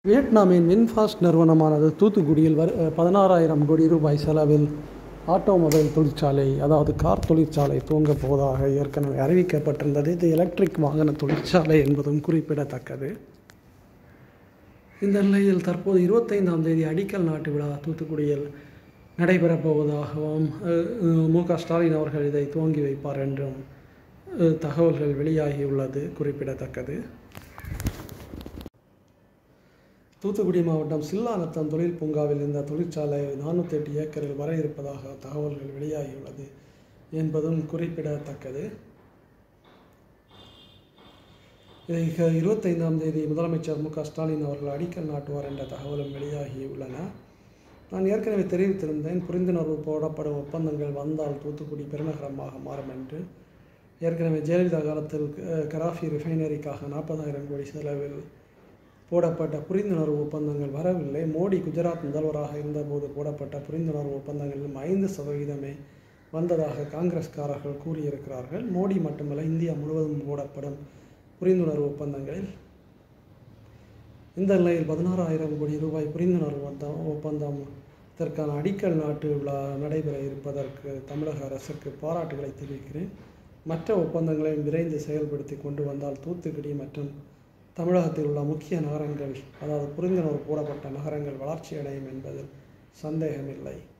வியட்நாமின் VinFast நிறுவனமானது தூத்துக்குடியில் வரு பதினாறாயிரம் கோடி ரூபாய் செலவில் ஆட்டோமொபைல் தொழிற்சாலை அதாவது கார் தொழிற்சாலை துவங்கப் போவதாக ஏற்கனவே அறிவிக்கப்பட்டிருந்தது இது எலக்ட்ரிக் வாகன தொழிற்சாலை என்பதும் குறிப்பிடத்தக்கது இந்த நிலையில் தற்போது இருபத்தைந்தாம் தேதி அடிக்கல் நாட்டு விழா தூத்துக்குடியில் நடைபெறப் போவதாகவும் அஹ், அஹ், மு க ஸ்டாலின் அவர்கள் இதை துவங்கி வைப்பார் என்றும் அஹ், தகவல்கள் வெளியாகியுள்ளது குறிப்பிடத்தக்கது தூத்துக்குடி மாவட்டம் சில்லாநத்தம் தொழில் பூங்காவில் இந்த தொழிற்சாலை நானூற்றி எட்டு ஏக்கரில் வர இருப்பதாக தகவல்கள் வெளியாகியுள்ளது என்பதும் குறிப்பிடத்தக்கது இதை க- இருபத்தைந்தாம் தேதி முதலமைச்சர் மு க ஸ்டாலின் அவர்கள் அடிக்கல் நாட்டுவார் என்ற தகவலும் வெளியாகியுள்ளன நான் ஏற்கனவே தெரிவித்திருந்தேன் புரிந்துணர்வு போடப்படும் ஒப்பந்தங்கள் வந்தால் தூத்துக்குடி பெருநகரமாக மாறும் என்று ஏற்கனவே ஜெயலலிதா காலத்தில் அஹ், கராஃபி ரிஃபைனரிக்காக நாற்பதாயிரம் கோடி செலவில் போடப்பட்ட புரிந்துணர்வு ஒப்பந்தங்கள் வரவில்லை மோடி குஜராத் முதல்வராக இருந்தபோது போடப்பட்ட புரிந்துணர்வு ஒப்பந்தங்களிலும் ஐந்து சதவீதமே வந்ததாக காங்கிரஸ்காரர்கள் கூறியிருக்கிறார்கள் மோடி மட்டுமல்ல இந்தியா முழுவதும் போடப்படும் புரிந்துணர்வு ஒப்பந்தங்களில் இந்த நிலையில் பதினாறாயிரம் கோடி ரூபாய் புரிந்துணர்வு ஒப்பந்தம் ஒப்பந்தம் இதற்கான அடிக்கல் நாட்டு விழா நடைபெற இருப்பதற்கு தமிழக அரசுக்கு பாராட்டுகளை தெரிவிக்கிறேன் மற்ற ஒப்பந்தங்களையும் விரைந்து செயல்படுத்தி கொண்டு வந்தால் தூத்துக்குடி மற்றும் தமிழகத்தில் உள்ள முக்கிய நகரங்கள் அதாவது புரிந்துணர்வு போடப்பட்ட நகரங்கள் வளர்ச்சி அடையும் என்பதில் சந்தேகமில்லை